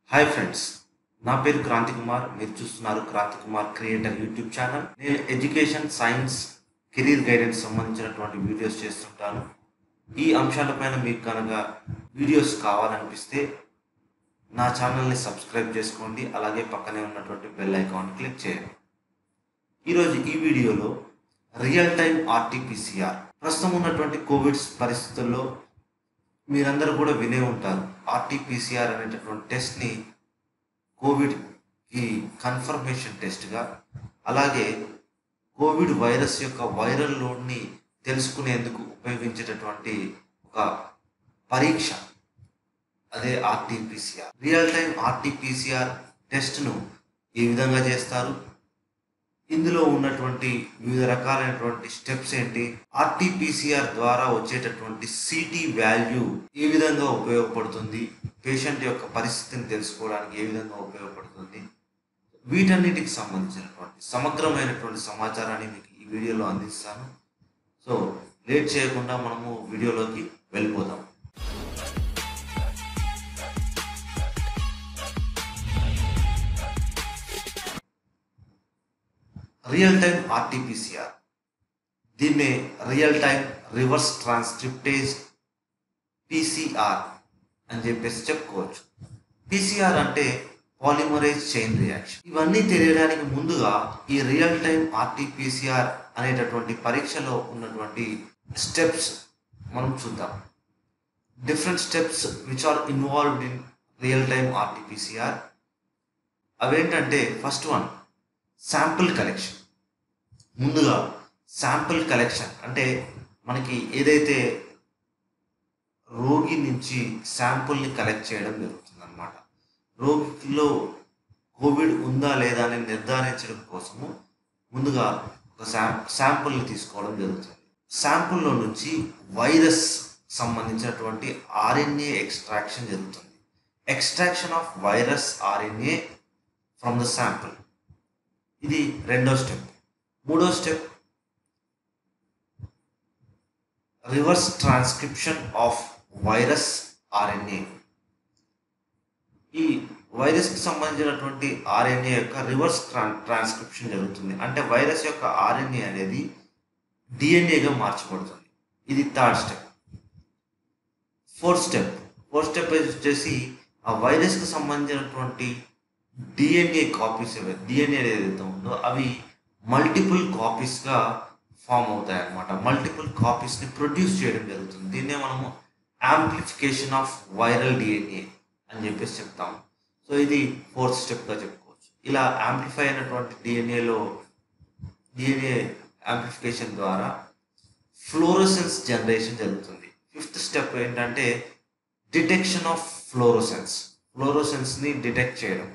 Hi friends నా పేరు క్రాంతి కుమార్ మీరు చూస్తున్నారు Kranthi Kumar creator YouTube channel నేను ఎడ్యుకేషన్ సైన్స్ కెరీర్ గైడెన్స్ సంబంధించినటువంటి వీడియోస్ చేస్తుంటాను ఈ అంశాలపైన మీకు కనుక వీడియోస్ కావాలనిపిస్తే నా ఛానల్ని సబ్స్క్రైబ్ చేసుకోండి అలాగే పక్కనే ఉన్నటువంటి బెల్ ఐకాన్ క్లిక్ చేయండి ఈరోజు ఈ వీడియోలో రియల్ టైం ఆర్టీపీసీఆర్ ప్రస్తుతం ఉన్నటువంటి కోవిడ్ పరిస్థితుల్లో మీరందరూ కూడా వినే ఉంటారు ఆర్టీపీసీఆర్ అనేటటువంటి టెస్ట్ని కోవిడ్కి కన్ఫర్మేషన్ టెస్ట్గా అలాగే కోవిడ్ వైరస్ యొక్క వైరల్ లోడ్ని తెలుసుకునేందుకు ఉపయోగించేటటువంటి ఒక పరీక్ష అదే ఆర్టీపీసీఆర్ రియల్ టైం ఆర్టీపీసీఆర్ టెస్ట్ను ఏ విధంగా చేస్తారు ఇందులో ఉన్నటువంటి వివిధ రకాలైనటువంటి స్టెప్స్ ఏంటి ఆర్టీపీసీఆర్ ద్వారా వచ్చేటటువంటి సిటీ వాల్యూ ఏ విధంగా ఉపయోగపడుతుంది పేషెంట్ యొక్క పరిస్థితిని తెలుసుకోవడానికి ఏ విధంగా ఉపయోగపడుతుంది వీటన్నిటికి సంబంధించినటువంటి సమగ్రమైనటువంటి సమాచారాన్ని మీకు ఈ వీడియోలో అందిస్తాను సో లేట్ చేయకుండా మనము వీడియోలోకి వెళ్ళిపోదాం రియల్ టైం ఆర్టీపీసీఆర్ దీన్నే real time reverse transcriptase PCR అని చెప్పేసి చెప్పుకోవచ్చు పీసీఆర్ అంటే పాలిమరేజ్ చైన్ రియాక్షన్ ఇవన్నీ తెలియడానికి ముందుగా ఈ రియల్ టైం ఆర్టీపీసీఆర్ అనేటటువంటి పరీక్షలో ఉన్నటువంటి స్టెప్స్ మనం చూద్దాం different steps which are involved in real time RTPCR అవేంటంటే ఫస్ట్ వన్ శాంపుల్ కలెక్షన్ ముందుగా శాంపుల్ కలెక్షన్ అంటే మనకి ఏదైతే రోగి నుంచి శాంపుల్ని కలెక్ట్ చేయడం జరుగుతుంది అనమాట రోగిలో కోవిడ్ ఉందా లేదా అని నిర్ధారించడం కోసము ముందుగా ఒక శా శాంపుల్ని తీసుకోవడం జరుగుతుంది శాంపుల్లో నుంచి వైరస్ సంబంధించినటువంటి ఆర్ఎన్ఏ ఎక్స్ట్రాక్షన్ జరుగుతుంది extraction of virus RNA from the sample ఇది రెండో స్టెప్ మూడో step reverse transcription of virus RNA ఈ వైరస్కి సంబంధించినటువంటి ఆర్ఎన్ఏ యొక్క రివర్స్ ట్రాన్స్క్రిప్షన్ జరుగుతుంది అంటే వైరస్ యొక్క ఆర్ఎన్ఏ అనేది డిఎన్ఏగా మార్చబడుతుంది ఇది third step fourth step fourth step వచ్చేసి ఆ వైరస్కి సంబంధించినటువంటి డిఎన్ఏ కాపీస్ డిఎన్ఏ ఏదైతే ఉందో అవి మల్టిపుల్ కాపీస్గా ఫామ్ అవుతాయి అన్నమాట మల్టిపుల్ కాపీస్ని ప్రొడ్యూస్ చేయడం జరుగుతుంది దీన్నే మనము యాంప్లిఫికేషన్ ఆఫ్ వైరల్ డిఎన్ఏ అని చెప్పేసి చెప్తాము సో ఇది ఫోర్త్ స్టెప్గా చెప్పుకోవచ్చు ఇలా యాంప్లిఫై అయినటువంటి డిఎన్ఏలో డిఎన్ఏ యాంప్లిఫికేషన్ ద్వారా ఫ్లోరోసెన్స్ జనరేషన్ జరుగుతుంది ఫిఫ్త్ స్టెప్ ఏంటంటే డిటెక్షన్ ఆఫ్ ఫ్లోరోసెన్స్ ఫ్లోరోసెన్స్ని డిటెక్ట్ చేయడం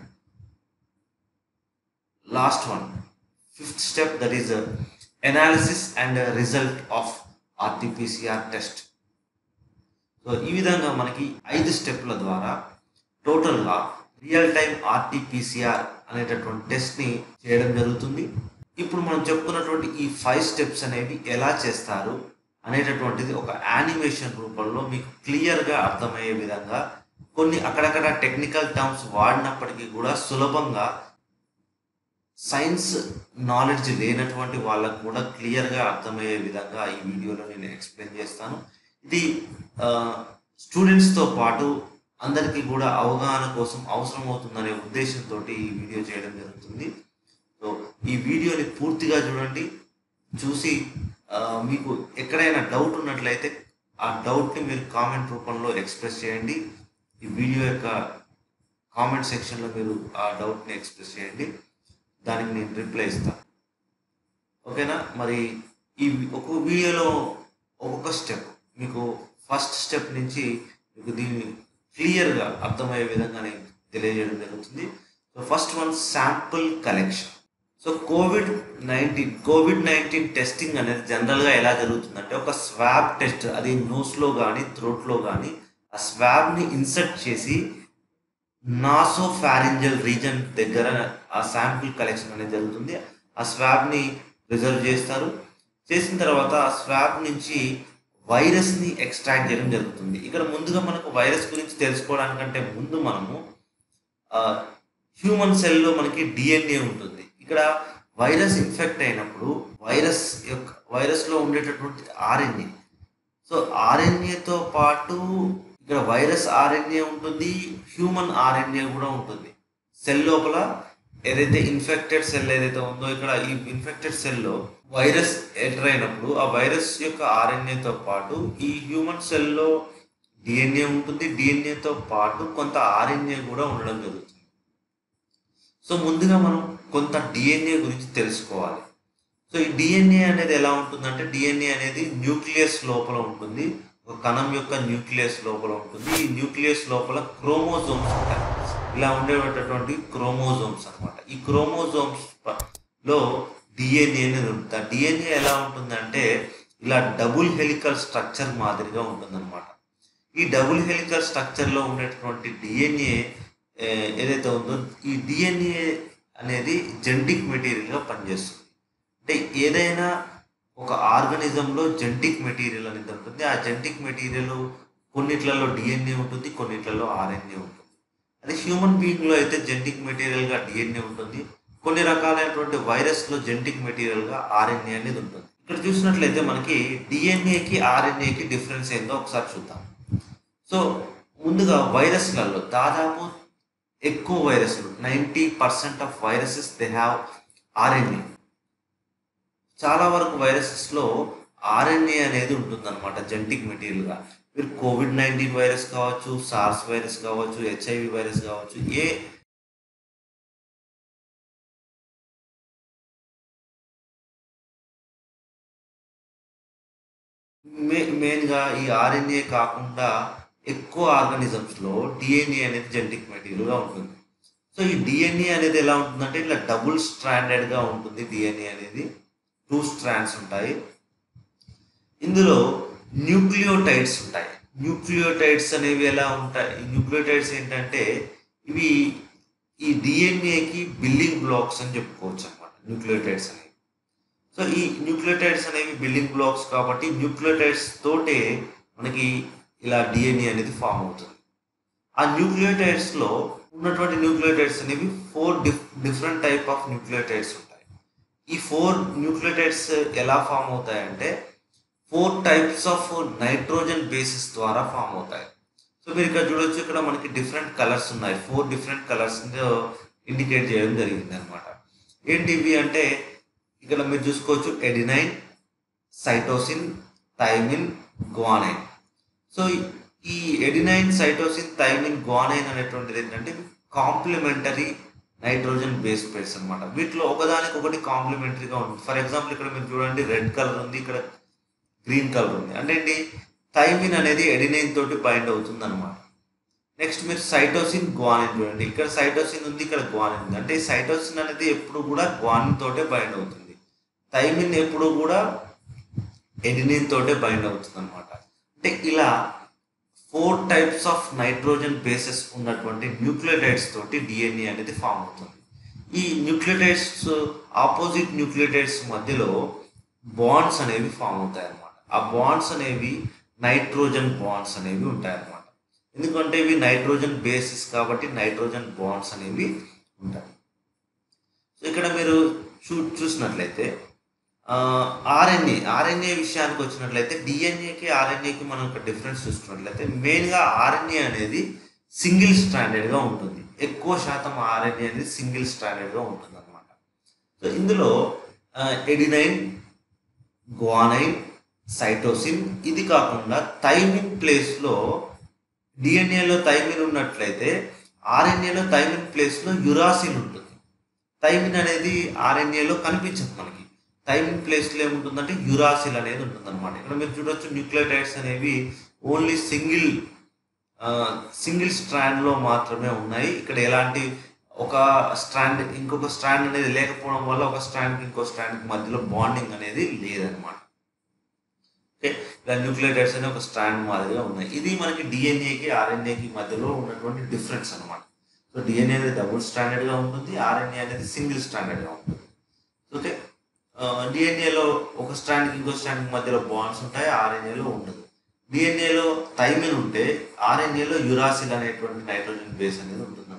last one fifth step that is analysis and result of RTPCR test so ఈ విధంగా మనకి ఐదు స్టెప్ల ద్వారా టోటల్గా రియల్ టైం ఆర్టీపీసీఆర్ అనేటటువంటి టెస్ట్ని చేయడం జరుగుతుంది ఇప్పుడు మనం చెప్పుకున్నటువంటి ఈ ఫైవ్ స్టెప్స్ అనేవి ఎలా చేస్తారు అనేటటువంటిది ఒక యానిమేషన్ రూపంలో మీకు క్లియర్గా అర్థమయ్యే విధంగా కొన్ని అక్కడక్కడ టెక్నికల్ టర్మ్స్ వాడినప్పటికీ కూడా సులభంగా సైన్స్ నాలెడ్జ్ లేనటువంటి వాళ్ళకు కూడా క్లియర్గా అర్థమయ్యే విధంగా ఈ వీడియోలో నేను ఎక్స్ప్లెయిన్ చేస్తాను ఇది స్టూడెంట్స్తో పాటు అందరికీ కూడా అవగాహన కోసం అవసరం అవుతుందనే ఉద్దేశంతో ఈ వీడియో చేయడం జరుగుతుంది సో ఈ వీడియోని పూర్తిగా చూడండి చూసి మీకు ఎక్కడైనా డౌట్ ఉన్నట్లయితే ఆ డౌట్ని మీరు కామెంట్ రూపంలో ఎక్స్ప్రెస్ చేయండి ఈ వీడియో యొక్క కామెంట్ సెక్షన్లో మీరు ఆ డౌట్ని ఎక్స్ప్రెస్ చేయండి దానికి నేను రిప్లై ఇస్తాను ఓకేనా మరి ఈ ఒక్కొక్క వీడియోలో ఒక్కొక్క స్టెప్ మీకు ఫస్ట్ స్టెప్ నుంచి మీకు దీన్ని క్లియర్గా అర్థమయ్యే విధంగా నేను తెలియజేయడం జరుగుతుంది so first one sample collection so covid nineteen covid nineteen testing అనేది జనరల్గా ఎలా జరుగుతుందంటే ఒక స్వాబ్ టెస్ట్ అది నోస్లో కానీ థ్రోట్లో కానీ ఆ స్వాబ్ని ఇన్సర్ట్ చేసి నాసో ఫ్యారింజల్ రీజన్ దగ్గర ఆ శాంపుల్ కలెక్షన్ అనేది జరుగుతుంది ఆ స్వాబ్ని రిజర్వ్ చేస్తారు చేసిన తర్వాత ఆ స్వాబ్ నుంచి వైరస్ని ఎక్స్ట్రాక్ట్ చేయడం జరుగుతుంది ఇక్కడ ముందుగా మనకు వైరస్ గురించి తెలుసుకోవడానికంటే ముందు మనము హ్యూమన్ సెల్లో మనకి డిఎన్ఏ ఉంటుంది ఇక్కడ వైరస్ ఇన్ఫెక్ట్ అయినప్పుడు వైరస్ యొక్క వైరస్లో ఉండేటటువంటి ఆర్ఎన్ఏ సో ఆర్ఎన్ఏతో పాటు ఇక్కడ వైరస్ ఆర్ఎన్ఏ ఉంటుంది హ్యూమన్ ఆర్ఎన్ఏ కూడా ఉంటుంది సెల్ లోపల ఏదైతే ఇన్ఫెక్టెడ్ సెల్ ఏదైతే ఉందో ఇక్కడ ఈ ఇన్ఫెక్టెడ్ సెల్లో వైరస్ ఎంటర్ అయినప్పుడు ఆ వైరస్ యొక్క ఆర్ఎన్ఏతో పాటు ఈ హ్యూమన్ సెల్లో డిఎన్ఏ ఉంటుంది డిఎన్ఏతో పాటు కొంత ఆర్ఎన్ఏ కూడా ఉండడం జరుగుతుంది సో ముందుగా మనం కొంత డిఎన్ఏ గురించి తెలుసుకోవాలి సో ఈ డిఎన్ఏ అనేది ఎలా ఉంటుందంటే డిఎన్ఏ అనేది న్యూక్లియస్ లోపల ఉంటుంది ఒక కణం యొక్క న్యూక్లియస్ లోపల ఉంటుంది ఈ న్యూక్లియస్ లోపల క్రోమోజోమ్స్ ఉంటాయి ఇలా ఉండేటటువంటి క్రోమోజోమ్స్ అనమాట ఈ క్రోమోజోమ్స్ లో డిఎన్ఏ అనేది ఉంటుంది ఆ డిఎన్ఏ ఎలా ఉంటుందంటే ఇలా డబుల్ హెలికల్ స్ట్రక్చర్ మాదిరిగా ఉంటుందన్నమాట ఈ డబుల్ హెలికల్ స్ట్రక్చర్లో ఉండేటటువంటి డిఎన్ఏ ఏదైతే ఉందో ఈ డిఎన్ఏ అనేది జెనటిక్ మెటీరియల్గా పనిచేస్తుంది అంటే ఏదైనా ఒక ఆర్గనిజంలో జెనటిక్ మెటీరియల్ అనేది ఉంటుంది ఆ జెనటిక్ మెటీరియల్ కొన్నిట్లలో డిఎన్ఏ ఉంటుంది కొన్నిట్లలో ఆర్ఎన్ఏ ఉంటుంది అది హ్యూమన్ బీయింగ్లో అయితే జెనటిక్ మెటీరియల్గా డిఎన్ఏ ఉంటుంది కొన్ని రకాలైనటువంటి వైరస్లో జెనటిక్ మెటీరియల్గా ఆర్ఎన్ఏ అనేది ఉంటుంది ఇక్కడ చూసినట్లయితే మనకి డిఎన్ఏకి ఆర్ఎన్ఏకి డిఫరెన్స్ ఏందో ఒకసారి చూద్దాం సో ముందుగా వైరస్లలో దాదాపు ఎక్కువ వైరస్లు ninety percent of viruses they have RNA చాలా వరకు వైరసెస్లో ఆర్ఎన్ఏ అనేది ఉంటుందన్నమాట జెనటిక్ మెటీరియల్గా మీరు కోవిడ్ నైన్టీన్ వైరస్ కావచ్చు సార్స్ వైరస్ కావచ్చు హెచ్ఐవి వైరస్ కావచ్చు ఏ మే మెయిన్గా ఈ ఆర్ఎన్ఏ కాకుండా ఎక్కువ ఆర్గానిజమ్స్లో డిఎన్ఏ అనేది జెనటిక్ మెటీరియల్గా ఉంటుంది సో ఈ డిఎన్ఏ అనేది ఎలా ఉంటుందంటే ఇట్లా డబుల్ స్ట్రాండెడ్గా ఉంటుంది డిఎన్ఏ అనేది టూ స్ట్రాండ్స్ ఉంటాయి ఇందులో న్యూక్లియోటైడ్స్ ఉంటాయి న్యూక్లియోటైడ్స్ అనేవి ఎలా ఉంటాయి ఈ న్యూక్లియోటైడ్స్ ఏంటంటే ఇవి ఈ డిఎన్ఏకి బిల్డింగ్ బ్లాక్స్ అని చెప్పుకోవచ్చు అనమాట న్యూక్లియోటైడ్స్ అనేవి సో ఈ న్యూక్లియోటైడ్స్ అనేవి బిల్డింగ్ బ్లాక్స్ కాబట్టి న్యూక్లియోటైడ్స్ తోటే మనకి ఇలా డిఎన్ఏ అనేది ఫామ్ అవుతుంది ఆ న్యూక్లియోటైడ్స్లో ఉన్నటువంటి న్యూక్లియోటైడ్స్ అనేవి four diff different type of nucleotides ఉంటాయి ఈ ఫోర్ న్యూక్లియోటైడ్స్ ఎలా ఫామ్ అవుతాయంటే four types of nitrogen bases ద్వారా ఫామ్ అవుతాయి సో మీరు ఇక్కడ చూడొచ్చు ఇక్కడ మనకి డిఫరెంట్ కలర్స్ ఉన్నాయి ఫోర్ డిఫరెంట్ కలర్స్ ఇండికేట్ చేయడం జరిగింది అనమాట ఏంటి ఇవి అంటే ఇక్కడ మీరు చూసుకోవచ్చు adenine cytosine thymine guanine so ఈ ఎడినైన్ సైటోసిన్ థైమిన్ గ్వానైన్ అనేటువంటిది ఏంటంటే కాంప్లిమెంటరీ నైట్రోజన్ బేస్ పేర్స్ అనమాట వీటిలో ఒకదానికి ఒకటి కాంప్లిమెంటరీగా ఉంటుంది ఫర్ ఎగ్జాంపుల్ ఇక్కడ మీరు చూడండి రెడ్ కలర్ ఉంది ఇక్కడ గ్రీన్ కలర్ ఉంది అంటే ఏంటి థైమిన్ అనేది ఎడినైన్ తోటి బైండ్ అవుతుంది అనమాట నెక్స్ట్ మీరు సైటోసిన్ గ్వానిన్ చూడండి ఇక్కడ సైటోసిన్ ఉంది ఇక్కడ గ్వానిన్ ఉంది అంటే ఈ సైటోసిన్ అనేది ఎప్పుడు కూడా గ్వానిన్ తోటే బైండ్ అవుతుంది థైమిన్ ఎప్పుడు కూడా ఎడినిన్ తోటే బైండ్ అవుతుంది అనమాట అంటే ఇలా four types of nitrogen bases ఉన్నటువంటి న్యూక్లియోటైడ్స్ తోటి డిఎన్ఏ అనేది ఫామ్ అవుతుంది ఈ న్యూక్లియోటైడ్స్ ఆపోజిట్ న్యూక్లియోటైడ్స్ మధ్యలో బాండ్స్ అనేవి ఫామ్ అవుతాయి అన్నమాట ఆ బాండ్స్ అనేవి నైట్రోజన్ బాండ్స్ అనేవి ఉంటాయి అన్నమాట ఎందుకంటే ఇవి నైట్రోజన్ బేసిస్ కాబట్టి నైట్రోజన్ బాండ్స్ అనేవి ఉంటాయి సో ఇక్కడ మీరు చూ చూసినట్లయితే ఆర్ఎన్ఏ ఆర్ఎన్ఏ విషయానికి వచ్చినట్లయితే డిఎన్ఏకి ఆర్ఎన్ఏకి మనం ఒక డిఫరెన్స్ చూసుకున్నట్లయితే మెయిన్గా ఆర్ఎన్ఏ అనేది సింగిల్ స్టాండర్డ్గా ఉంటుంది ఎక్కువ శాతం ఆర్ఎన్ఏ అనేది సింగిల్ స్టాండర్డ్గా ఉంటుంది అనమాట సో ఇందులో ఎడినైన్ గ్వానైన్ సైటోసిన్ ఇది కాకుండా థైమిన్ ప్లేస్లో డిఎన్ఏలో థైమిన్ ఉన్నట్లయితే ఆర్ఎన్ఏలో థైమిన్ ప్లేస్లో యురాసిన్ ఉంటుంది థైమిన్ అనేది ఆర్ఎన్ఏలో కనిపించదు మనకి థైమిన్ ప్లేస్లో ఏముంటుందంటే యురాసిల్ అనేది ఉంటుంది అనమాట ఇక్కడ మీరు చూడొచ్చు న్యూక్లియోటైడ్స్ అనేవి ఓన్లీ సింగిల్ సింగిల్ స్ట్రాండ్లో మాత్రమే ఉన్నాయి ఇక్కడ ఎలాంటి ఒక స్ట్రాండ్ ఇంకొక స్ట్రాండ్ అనేది లేకపోవడం వల్ల ఒక స్ట్రాండ్కి ఇంకో స్ట్రాండ్కి మధ్యలో బాండింగ్ అనేది లేదనమాట ఓకే ఇలా న్యూక్లియోటైడ్స్ అనే ఒక స్ట్రాండ్ మాదిరిగా ఉన్నాయి ఇది మనకి డిఎన్ఏకి ఆర్ఎన్ఏకి మధ్యలో ఉన్నటువంటి డిఫరెన్స్ అనమాట సో డిఎన్ఏ అనేది డబుల్ స్టాండర్డ్గా ఉంటుంది ఆర్ఎన్ఏ అనేది సింగిల్ స్టాండర్డ్గా ఉంటుంది ఓకే డిఎన్ఏలో ఒక స్ట్రాండ్కి ఇంకో స్ట్రాండ్కి మధ్యలో బాండ్స్ ఉంటాయి ఆర్ఎన్ఏలో ఉండదు డిఎన్ఏలో థైమిన్ ఉంటే ఆర్ఎన్ఏలో యురాసిల్ అనేటువంటి నైట్రోజన్ బేస్ అనేది ఉంటుంది అనమాట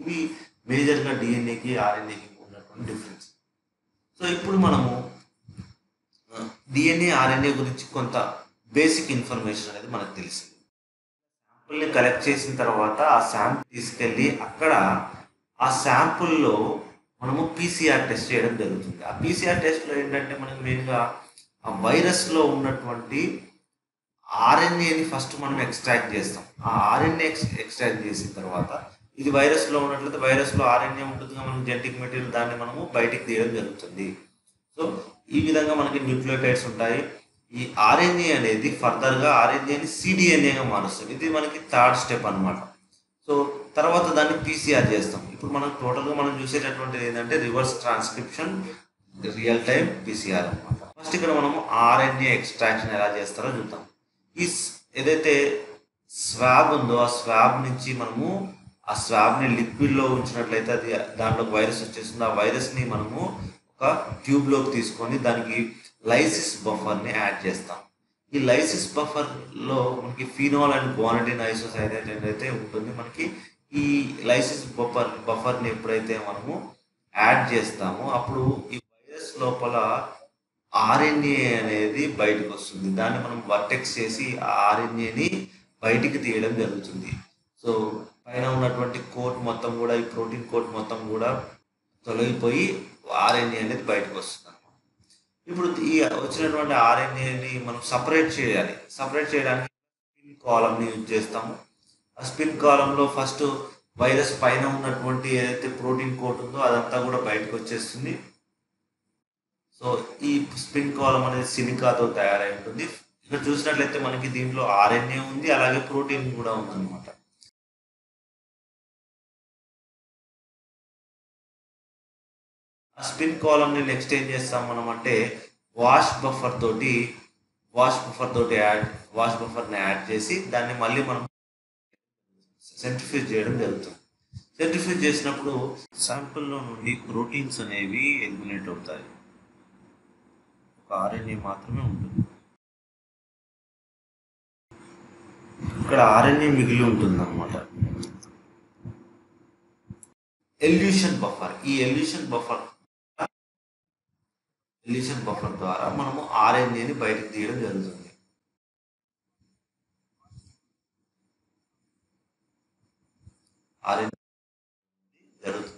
ఇవి మేజర్గా డిఎన్ఏకి ఆర్ఎన్ఏకి ఉన్నటువంటి డిఫరెన్స్ సో ఇప్పుడు మనము డిఎన్ఏ ఆర్ఎన్ఏ గురించి కొంత బేసిక్ ఇన్ఫర్మేషన్ అనేది మనకు తెలిసింది శాంపుల్ని కలెక్ట్ చేసిన తర్వాత ఆ శాంపుల్ తీసుకెళ్ళి అక్కడ ఆ శాంపుల్లో మనము పీసీఆర్ టెస్ట్ చేయడం జరుగుతుంది ఆ పీసీఆర్ టెస్ట్లో ఏంటంటే మనకి మెయిన్గా ఆ వైరస్లో ఉన్నటువంటి ఆర్ఎన్ఏని ఫస్ట్ మనం ఎక్స్ట్రాక్ట్ చేస్తాం ఆ ఆర్ఎన్ఏ ఎక్స్ట్రాక్ట్ చేసిన తర్వాత ఇది వైరస్లో ఉన్నట్లయితే వైరస్లో ఆర్ఎన్ఏ ఉంటుంది మనకి జెనటిక్ మెటీరియల్ దాన్ని మనము బయటికి తీయడం జరుగుతుంది సో ఈ విధంగా మనకి న్యూక్లియోటైడ్స్ ఉంటాయి ఈ ఆర్ఎన్ఏ అనేది ఫర్దర్గా ఆర్ఎన్ఏని సిడిఎన్ఏగా మారుస్తుంది ఇది మనకి థర్డ్ స్టెప్ అనమాట సో తర్వాత దాన్ని పీసీఆర్ చేస్తాం ఇప్పుడు మనం టోటల్గా మనం చూసేటటువంటిది ఏంటంటే reverse transcription real time PCR అనమాట ఫస్ట్ ఇక్కడ మనము ఆర్ఎన్ఏ ఎక్స్ట్రాక్షన్ ఎలా చేస్తారో చూద్దాం ఈ స్- ఏదైతే స్వాబ్ ఉందో ఆ స్వాబ్ నుంచి మనము ఆ స్వాబ్ని లిక్విడ్లో ఉంచినట్లయితే అది దాంట్లో వైరస్ వచ్చేస్తుంది ఆ వైరస్ని మనము ఒక ట్యూబ్లోకి తీసుకొని దానికి లైసిస్ బఫర్ని యాడ్ చేస్తాం ఈ లైసిస్ బఫర్లో మనకి ఫినాల్ అండ్ గ్వానటిన్ ఐసోసైడేట్ అయితే ఉంటుంది మనకి ఈ లైసిస్ బఫర్ బఫర్ని ఎప్పుడైతే మనము యాడ్ చేస్తామో అప్పుడు ఈ వైరస్ లోపల ఆర్ఎన్ఏ అనేది బయటకు వస్తుంది దాన్ని మనం వర్టెక్స్ చేసి ఆ ఆర్ఎన్ఏని బయటికి తీయడం జరుగుతుంది సో పైన ఉన్నటువంటి కోట్ మొత్తం కూడా ఈ ప్రోటీన్ కోట్ మొత్తం కూడా తొలగిపోయి ఆర్ఎన్ఏ అనేది బయటకు వస్తుంది అన్నమాట. ఇప్పుడు ఈ వచ్చినటువంటి ఆర్ఎన్ఏని మనం సపరేట్ చేయాలి సపరేట్ చేయడానికి స్పిన్ కాలంని యూజ్ చేస్తాము ఆ స్పిన్ కాలంలో ఫస్ట్ వైరస్ పైన ఉన్నటువంటి ఏదైతే ప్రోటీన్ కోట్ ఉందో అదంతా కూడా బయటకు వచ్చేస్తుంది సో ఈ స్పిన్ కాలం అనేది సిలికాతో తయారై ఉంటుంది ఇక్కడ చూసినట్లయితే మనకి దీంట్లో ఆర్ఎన్ఏ ఉంది అలాగే ప్రోటీన్ కూడా ఉందన్నమాట ఆ స్పిన్ కాలమ్ని నెక్స్ట్ ఏం చేస్తాం మనం అంటే వాష్ బఫర్ తోటి వాష్ బఫర్ తోటి యాడ్ వాష్ బఫర్ని యాడ్ చేసి దాన్ని మళ్ళీ మనం సెంట్రిఫ్యూజ్ చేయడం జరుగుతుంది సెంట్రిఫ్యూజ్ చేసినప్పుడు శాంపుల్లో నుండి ప్రోటీన్స్ అనేవి ఎలిమినేట్ అవుతాయి ఒక ఆర్ఎన్ఏ మాత్రమే ఉంటుంది ఇక్కడ ఆర్ఎన్ఏ మిగిలి ఉంటుంది అనమాట ఎల్యూషన్ బఫర్ ఈ ఎల్యూషన్ బఫర్ ఎల్యూషన్ బఫర్ ద్వారా మనము ఆర్ఎన్ఏని బయటకు తీయడం జరుగుతుంది ఆర్ఎన్ఏ జరుగుతుంది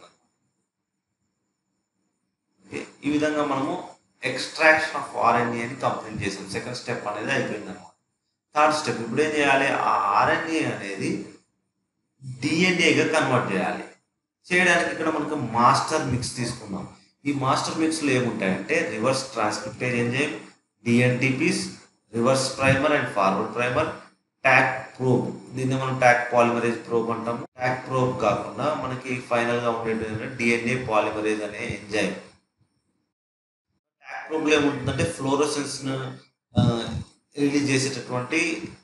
ఓకే ఈ విధంగా మనము ఎక్స్ట్రాక్షన్ ఆఫ్ ఆర్ఎన్ఏ అని కంప్లీట్ చేసాం సెకండ్ స్టెప్ అనేది అయిపోయింది అనమాట థర్డ్ స్టెప్ ఇప్పుడు ఏం చేయాలి ఆ ఆర్ఎన్ఏ అనేది డిఎన్ఏగా కన్వర్ట్ చేయాలి చేయడానికి ఇక్కడ మనకు మాస్టర్ మిక్స్ తీసుకుందాం ఈ మాస్టర్ మిక్స్లో ఏముంటాయంటే reverse transcriptase enzyme dNTPs reverse primer and forward primer Taq probe దీన్ని మనం ట్యాక్ పాలిమరేజ్ ప్రోబ్ అంటాము ట్యాక్ ప్రోబ్ కాకుండా మనకి ఫైనల్గా ఉండేది డిఎన్ఏ పాలిమరేజ్ అనే ఎంజైమ్ ట్యాక్ ప్రోబ్లో ఏముంటుందంటే ఫ్లోరోసెన్స్ను రిలీజ్ చేసేటటువంటి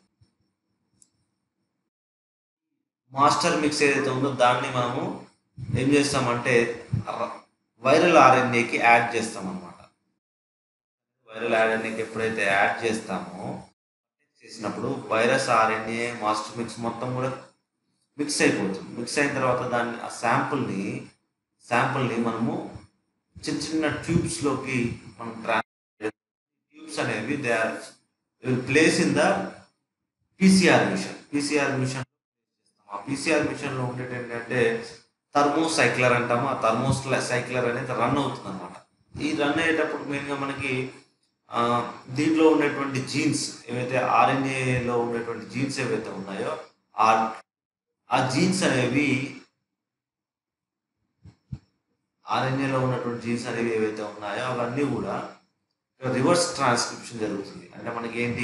మాస్టర్ మిక్స్ ఏదైతే ఉందో దాన్ని మనము ఏం చేస్తామంటే వైరల్ ఆర్ఎన్ఏకి యాడ్ చేస్తాం అనమాట వైరల్ ఆర్ఎన్ఏకి ఎప్పుడైతే యాడ్ చేస్తామో చేసినప్పుడు వైరస్ ఆర్ఎన్ఏ మాస్టర్ మిక్స్ మొత్తం కూడా మిక్స్ అయిపోతుంది మిక్స్ అయిన తర్వాత దాన్ని ఆ శాంపుల్ని శాంపుల్ని మనము చిన్న చిన్న ట్యూబ్స్లోకి మనం ట్రాన్స్ ట్యూబ్స్ అనేవి they are place in the PCR machine PCR machine ఆ పీసీఆర్ మిషన్లో ఉండేది ఏంటంటే థర్మో సైక్లర్ అంటాము ఆ థర్మో సైక్లర్ అనేది రన్ అవుతుంది అనమాట ఈ రన్ అయ్యేటప్పుడు మెయిన్గా మనకి ఆ, దీంట్లో ఉండేటువంటి జీన్స్ ఏవైతే ఆర్ఎన్ఏలో ఉండేటువంటి జీన్స్ ఏవైతే ఉన్నాయో ఆ ఆ జీన్స్ అనేవి ఆర్ఎన్ఏలో ఉన్నటువంటి జీన్స్ అనేవి ఏవైతే ఉన్నాయో అవన్నీ కూడా రివర్స్ ట్రాన్స్క్రిప్షన్ జరుగుతుంది అంటే మనకి ఏంటి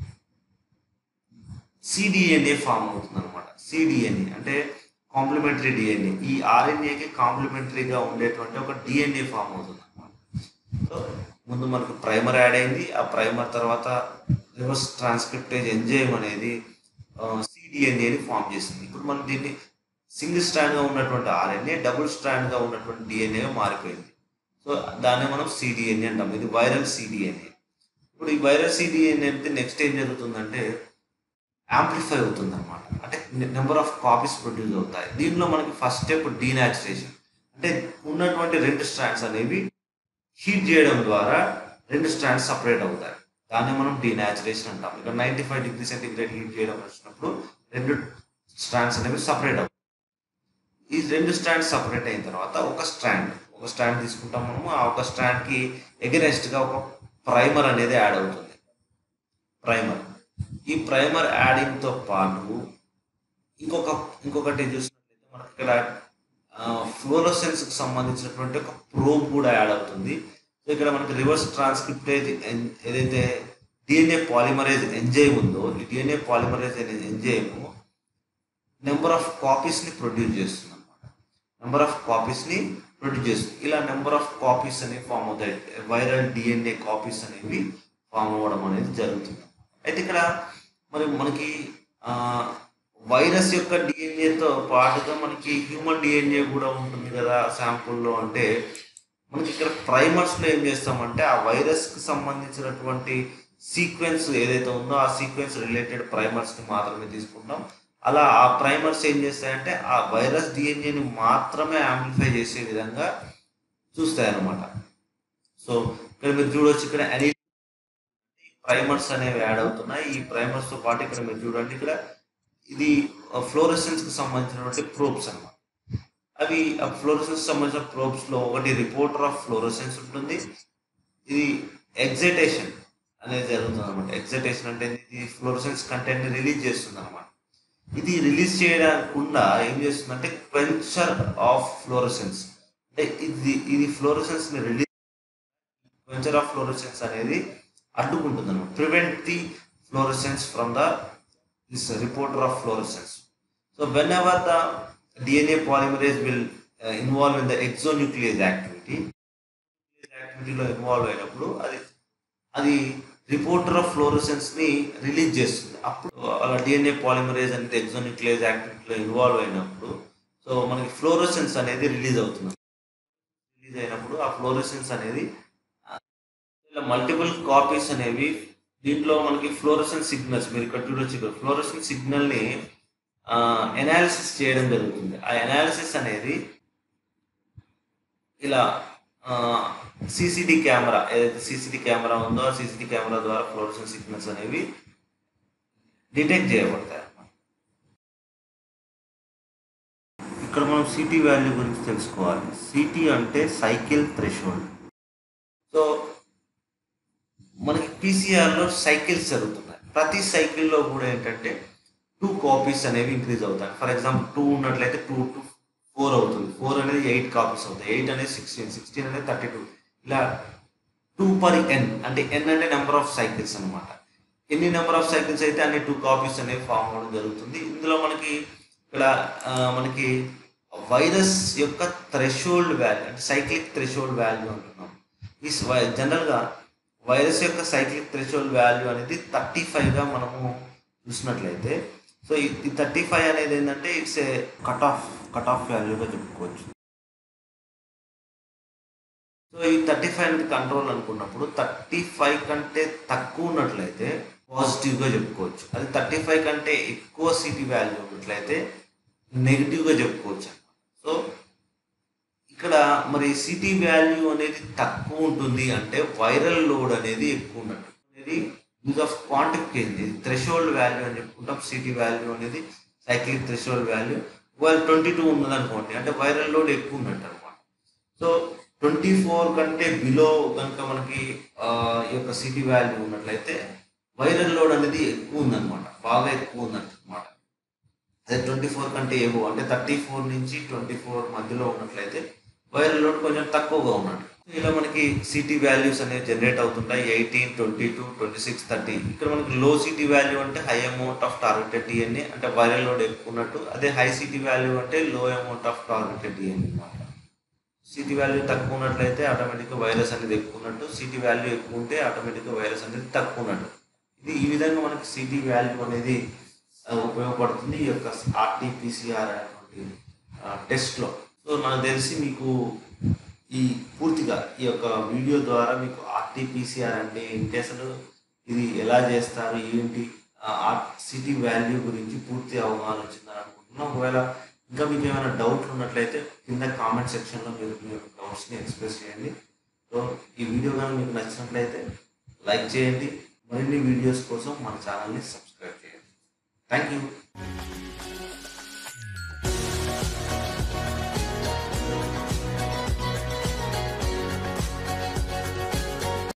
సిడిఎన్ఏ ఫామ్ అవుతుంది అనమాట సిడిఎన్ఏ అంటే కాంప్లిమెంటరీ డిఎన్ఏ ఈ ఆర్ఎన్ఏకి కాంప్లిమెంటరీగా ఉండేటువంటి ఒక డిఎన్ఏ ఫామ్ అవుతుంది అనమాట సో ముందు మనకు ప్రైమర్ యాడ్ అయింది ఆ ప్రైమర్ తర్వాత రివర్స్ ట్రాన్స్క్రిప్టేజ్ ఎంజైమ్ అనేది సిడిఎన్ఏని ఫామ్ చేసింది ఇప్పుడు మనం దీన్ని సింగిల్ స్ట్రాండ్గా ఉన్నటువంటి ఆర్ఎన్ఏ డబుల్ స్ట్రాండ్గా ఉన్నటువంటి డిఎన్ఏగా మారిపోయింది సో దాన్ని మనం సిడిఎన్ఏ అంటాం ఇది వైరల్ సిడిఎన్ఏ ఇప్పుడు ఈ వైరల్ సిడిఎన్ఏ అంటే నెక్స్ట్ ఏం జరుగుతుందంటే యాంప్లిఫై అవుతుంది అనమాట అంటే నెంబర్ ఆఫ్ కాపీస్ ప్రొడ్యూస్ అవుతాయి దీనిలో మనకి ఫస్ట్ స్టెప్ డీనాచురేషన్ అంటే ఉన్నటువంటి రెండు స్ట్రాండ్స్ అనేవి హీట్ చేయడం ద్వారా రెండు స్ట్రాండ్స్ సపరేట్ అవుతాయి దాన్ని మనం డీనాచురేషన్ అంటాం ఇక్కడ ninety five degree centigrade heat చేయడం వచ్చినప్పుడు రెండు స్ట్రాండ్స్ అనేవి సపరేట్ అవుతాయి ఈ రెండు స్ట్రాండ్స్ సపరేట్ అయిన తర్వాత ఒక స్ట్రాండ్ ఒక స్ట్రాండ్ తీసుకుంటాం మనము ఆ ఒక స్ట్రాండ్కి ఎగరెస్ట్గా ఒక ప్రైమర్ అనేది యాడ్ అవుతుంది ప్రైమర్ ఈ ప్రైమర్ యాడింగ్తో పాటు ఇంకొక ఇంకొకటి చూసినట్లయితే మనకి ఇక్కడ ఫ్లోరోసెన్స్కి సంబంధించినటువంటి ఒక ప్రోబ్ కూడా యాడ్ అవుతుంది సో ఇక్కడ మనకి రివర్స్ ట్రాన్స్క్రిప్టేజ్ ఏదైతే డిఎన్ఏ పాలిమరైజ్ ఎంజైమ్ ఉందో ఈ డిఎన్ఏ పాలిమరైజ్ అనే ఎంజైమ్ నెంబర్ ఆఫ్ కాపీస్ని ప్రొడ్యూస్ చేస్తుంది అనమాట నెంబర్ ఆఫ్ కాపీస్ని ప్రొడ్యూస్ చేస్తుంది ఇలా నెంబర్ ఆఫ్ కాపీస్ అనేవి ఫామ్ అవుతాయి వైరల్ డిఎన్ఏ కాపీస్ అనేవి ఫామ్ అవ్వడం అనేది జరుగుతుంది అయితే ఇక్కడ మరి మనకి వైరస్ యొక్క డిఎన్ఏతో పాటుగా మనకి హ్యూమన్ డిఎన్ఏ కూడా ఉంటుంది కదా శాంపుల్లో అంటే మనకి ఇక్కడ ప్రైమర్స్లో ఏం చేస్తామంటే ఆ వైరస్కి సంబంధించినటువంటి సీక్వెన్స్ ఏదైతే ఉందో ఆ సీక్వెన్స్ రిలేటెడ్ ప్రైమర్స్ని మాత్రమే తీసుకుంటాం అలా ఆ ప్రైమర్స్ ఏం చేస్తాయంటే ఆ వైరస్ డిఎన్ఏని మాత్రమే యాంప్లిఫై చేసే విధంగా చూస్తాయి అన్నమాట సో ఇక్కడ మీరు చూడొచ్చు ఇక్కడ అనీ ప్రైమర్స్ అనేవి యాడ్ అవుతున్నాయి ఈ ప్రైమర్స్ తో పాటు ఇక్కడ మీరు చూడండి ఇక్కడ ఇది ఫ్లోరసెన్స్ కి సంబంధించినటువంటి ప్రోబ్స్ అన్నమాట అవి ఆ ఫ్లోరసెన్స్ సంబంధించిన ప్రోబ్స్ లో ఒకటి రిపోర్టర్ ఆఫ్ ఫ్లోరసెన్స్ ఉంటుంది ఇది ఎగ్జైటేషన్ అనేది జరుగుతుంది అనమాట ఎగ్జైటేషన్ అంటే ఇది ఫ్లోరసెన్స్ కంటెంట్ ని రిలీజ్ చేస్తుంది అనమాట ఇది రిలీజ్ చేయకుండా ఏం చేస్తుందంటే క్వెంచర్ ఆఫ్ ఫ్లోరసెన్స్ అంటే ఇది ఇది ఫ్లోరసెన్స్ ని రిలీజ్ క్వెంచర్ ఆఫ్ ఫ్లోరసెన్స్ అనేది అడ్డుకుంటుంది అనమాట prevent the fluorescence from the this reporter of fluorescence so whenever the DNA polymerase will involve in the exonuclease activity యాక్టివిటీలో ఇన్వాల్వ్ అయినప్పుడు అది అది రిపోర్టర్ ఆఫ్ ఫ్లోరసెన్స్ ని రిలీజ్ చేస్తుంది అప్పుడు అలా డిఎన్ఏ పాలిమరేజ్ అనేది ఎక్సోన్యూక్లియస్ యాక్టివిటీలో ఇన్వాల్వ్ అయినప్పుడు సో మనకి ఫ్లోరసెన్స్ అనేది రిలీజ్ అవుతుంది రిలీజ్ అయినప్పుడు ఆ ఫ్లోరసెన్స్ అనేది ఇలా మల్టిపుల్ కాపీస్ అనేవి దీంట్లో మనకి ఫ్లోరసెన్ సిగ్నల్స్ మీరు ఇక్కడ చూడొచ్చు ఇక్కడ ఫ్లోరసెన్ సిగ్నల్ ని ఎనాలిసిస్ చేయడం జరుగుతుంది ఆ ఎనాలిసిస్ అనేది ఇలా సీసీటీ కెమెరా ఏదైతే సీసీటీ కెమెరా ఉందో ఆ సీసీటీ కెమెరా ద్వారా ఫ్లోరసెన్ సిగ్నల్స్ అనేవి డిటెక్ట్ చేయబడతాయి అన్నమాట ఇక్కడ మనం సిటీ వాల్యూ గురించి తెలుసుకోవాలి సిటీ అంటే సైకిల్ థ్రెషోల్డ్ సో మనకి పీసీఆర్లో సైకిల్స్ జరుగుతున్నాయి ప్రతి సైకిల్లో కూడా ఏంటంటే టూ కాపీస్ అనేవి ఇంక్రీజ్ అవుతాయి ఫర్ ఎగ్జాంపుల్ టూ ఉన్నట్లయితే టూ టు ఫోర్ అవుతుంది ఫోర్ అనేది ఎయిట్ కాపీస్ అవుతాయి ఎయిట్ అనేది సిక్స్టీన్ సిక్స్టీన్ అనేది థర్టీ టూ ఇలా టూ పర్ ఎన్ అంటే ఎన్ అంటే నెంబర్ ఆఫ్ సైకిల్స్ అనమాట ఎన్ని నెంబర్ ఆఫ్ సైకిల్స్ అయితే అన్ని టూ కాపీస్ అనేవి ఫామ్ అవ్వడం జరుగుతుంది ఇందులో మనకి ఇక్కడ మనకి వైరస్ యొక్క థ్రెషోల్డ్ వాల్యూ అంటే సైక్లిక్ థ్రెషోల్డ్ వాల్యూ అంటున్నాం ఈ జనరల్గా వైరస్ యొక్క సైక్లిక్ థ్రెషోల్డ్ వాల్యూ అనేది థర్టీ ఫైవ్గా మనము చూసినట్లయితే సో ఈ థర్టీ ఫైవ్ అనేది ఏంటంటే it's a cut off cut off వాల్యూగా చెప్పుకోవచ్చు సో ఈ థర్టీ ఫైవ్ అనేది కంట్రోల్ అనుకున్నప్పుడు థర్టీ ఫైవ్ కంటే తక్కువ ఉన్నట్లయితే పాజిటివ్గా చెప్పుకోవచ్చు అది థర్టీ ఫైవ్ కంటే ఎక్కువ సిటీ వాల్యూ ఉన్నట్లయితే నెగిటివ్గా చెప్పుకోవచ్చు సో ఇక్కడ మరి సిటీ వాల్యూ అనేది తక్కువ ఉంటుంది అంటే వైరల్ లోడ్ అనేది ఎక్కువ ఉన్నట్టు అనేది యూజ్ ఆఫ్ క్వాంటిఫికేషన్ ఇది థ్రెషోల్డ్ వాల్యూ అని చెప్పుకుంటాం సిటీ వాల్యూ అనేది సైక్లిక్ థ్రెషోల్డ్ వాల్యూ ఒకవేళ ట్వంటీ టూ ఉన్నదనుకోండి అంటే వైరల్ లోడ్ ఎక్కువ ఉన్నట్టు అనమాట సో ట్వంటీ ఫోర్ కంటే బిలో కనుక మనకి ఈ యొక్క సిటీ వాల్యూ ఉన్నట్లయితే వైరల్ లోడ్ అనేది ఎక్కువ ఉందన్నమాట బాగా ఎక్కువ ఉందన్నమాట అదే ట్వంటీ ఫోర్ కంటే ఏవో అంటే థర్టీ ఫోర్ నుంచి ట్వంటీ ఫోర్ మధ్యలో ఉన్నట్లయితే వైరల్ లోడ్ కొంచెం తక్కువగా ఉన్నట్టు ఇలా మనకి సిటీ వాల్యూస్ అనేవి జనరేట్ అవుతుంటాయి eighteen twenty two twenty six thirty ఇక్కడ మనకి లో సిటీ వాల్యూ అంటే high amount of targeted DNA అంటే వైరల్ లోడ్ ఎక్కువ ఉన్నట్టు అదే హై సిటీ వాల్యూ అంటే low amount of targeted DNA అనమాట సిటీ వాల్యూ తక్కువ ఉన్నట్లయితే ఆటోమేటిక్గా వైరస్ అనేది ఎక్కువ ఉన్నట్టు సిటీ వాల్యూ ఎక్కువ ఉంటే ఆటోమేటిక్గా వైరస్ అనేది తక్కువ ఉన్నట్టు ఇది ఈ విధంగా మనకి సిటీ వాల్యూ అనేది ఉపయోగపడుతుంది ఈ యొక్క ఆర్టీపీసీఆర్ అనేటువంటి టెస్ట్లో సో నాకు తెలిసి మీకు ఈ పూర్తిగా ఈ యొక్క వీడియో ద్వారా మీకు ఆర్టీపీసీఆర్ అంటే ఏంటి అసలు ఇది ఎలా చేస్తారు ఏంటి ఆ సిటీ వాల్యూ గురించి పూర్తి అవగాహన వచ్చిందని అనుకుంటున్నాను ఒకవేళ ఇంకా మీకు ఏమైనా డౌట్లు ఉన్నట్లయితే కింద కామెంట్ సెక్షన్లో మీరు మీ యొక్క డౌట్స్ని ఎక్స్ప్రెస్ చేయండి సో ఈ వీడియో కానీ మీకు నచ్చినట్లయితే లైక్ చేయండి మరిన్ని వీడియోస్ కోసం మన ఛానల్ని సబ్స్క్రైబ్ చేయండి థ్యాంక్ యూ